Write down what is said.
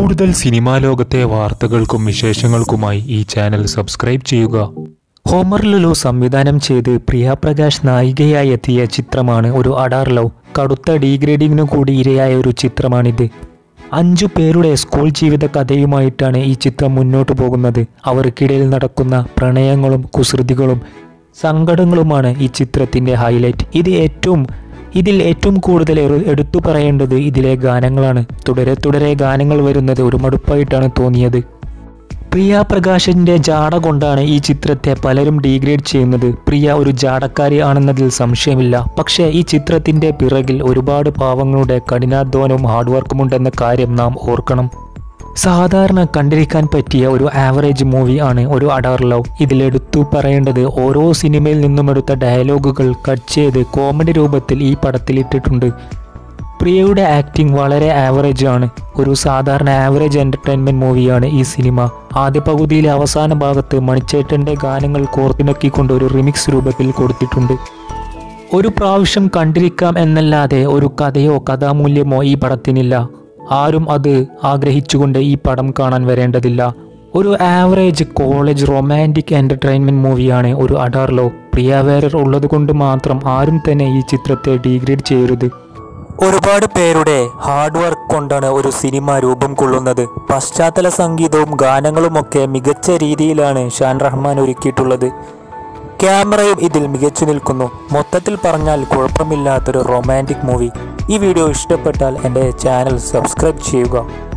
കൂടുതൽ സിനിമാ ലോകത്തെ വാർത്തകൾക്കും വിശേഷങ്ങൾക്കുമായി ഈ ചാനൽ സബ്സ്ക്രൈബ് ചെയ്യുക ഹോമർ ലുലു സംവിധാനം ചെയ്ത് പ്രിയ പ്രകാശ് നായികയായി എത്തിയ ചിത്രമാണ് ഒരു അഡാർ ലവ് കടുത്ത ഡീഗ്രേഡിങ്ങിനു കൂടി ഇരയായ ഒരു ചിത്രമാണിത് അഞ്ചു പേരുടെ സ്കൂൾ ജീവിത കഥയുമായിട്ടാണ് ഈ ചിത്രം മുന്നോട്ട് പോകുന്നത് അവർക്കിടയിൽ നടക്കുന്ന പ്രണയങ്ങളും കുസൃതികളും സങ്കടങ്ങളുമാണ് ഈ ചിത്രത്തിൻ്റെ ഹൈലൈറ്റ് ഇത് ഏറ്റവും ഇതിൽ ഏറ്റവും കൂടുതൽ എറു- എടുത്തു പറയേണ്ടത് ഇതിലെ ഗാനങ്ങളാണ് തുടരെ തുടരെ ഗാനങ്ങൾ വരുന്നത് ഒരു മടുപ്പായിട്ടാണ് തോന്നിയത് പ്രിയ പ്രകാശിന്റെ ജാട കൊണ്ടാണ് ഈ ചിത്രത്തെ പലരും ഡീഗ്രേഡ് ചെയ്യുന്നത് പ്രിയ ഒരു ജാടക്കാരി ആണെന്നതിൽ സംശയമില്ല പക്ഷേ ഈ ചിത്രത്തിന്റെ പിറകിൽ ഒരുപാട് പാവങ്ങളുടെ കഠിനാധ്വാനവും ഹാർഡ് വർക്കും ഉണ്ടെന്ന കാര്യം നാം ഓർക്കണം സാധാരണ കണ്ടിരിക്കാൻ പറ്റിയ ഒരു ആവറേജ് മൂവി ആണ് ഒരു അഡാർ ലവ് ഇതിലെടുത്തു പറയേണ്ടത് ഓരോ സിനിമയിൽ നിന്നും എടുത്ത ഡയലോഗുകൾ കട്ട് ചെയ്ത് കോമഡി രൂപത്തിൽ ഈ പടത്തിലിട്ടിട്ടുണ്ട് പ്രിയയുടെ ആക്ടിംഗ് വളരെ ആവറേജ് ആണ് ഒരു സാധാരണ ആവറേജ് എൻ്റർടൈൻമെൻറ്റ് മൂവിയാണ് ഈ സിനിമ ആദ്യ പകുതിയിലെ അവസാന ഭാഗത്ത് മണിച്ചേട്ടൻ്റെ ഗാനങ്ങൾ കോർത്തിണക്കിക്കൊണ്ട് ഒരു റിമിക്സ് രൂപത്തിൽ കൊടുത്തിട്ടുണ്ട് ഒരു പ്രാവശ്യം കണ്ടിരിക്കാം എന്നല്ലാതെ ഒരു കഥയോ കഥാമൂല്യമോ ഈ പടത്തിനില്ല ആരും അത് ആഗ്രഹിച്ചുകൊണ്ട് ഈ പടം കാണാൻ വരേണ്ടതില്ല ഒരു ആവറേജ് കോളേജ് റൊമാൻറ്റിക് എൻ്റർടൈൻമെൻറ്റ് മൂവിയാണ് ഒരു അഡാർ ലോ പ്രിയവേരർ ഉള്ളത് കൊണ്ട് മാത്രം ആരും തന്നെ ഈ ചിത്രത്തെ ഡീഗ്രേഡ് ചെയ്യരുത് ഒരുപാട് പേരുടെ ഹാർഡ് വർക്ക് കൊണ്ടാണ് ഒരു സിനിമ രൂപം കൊള്ളുന്നത് പശ്ചാത്തല സംഗീതവും ഗാനങ്ങളുമൊക്കെ മികച്ച രീതിയിലാണ് ഷാൻ റഹ്മാൻ ഒരുക്കിയിട്ടുള്ളത് ക്യാമറയും ഇതിൽ മികച്ചു നിൽക്കുന്നു മൊത്തത്തിൽ പറഞ്ഞാൽ കുഴപ്പമില്ലാത്തൊരു റൊമാൻറ്റിക് മൂവി ഈ വീഡിയോ ഇഷ്ടപ്പെട്ടാൽ എൻ്റെ ചാനൽ സബ്സ്ക്രൈബ് ചെയ്യുക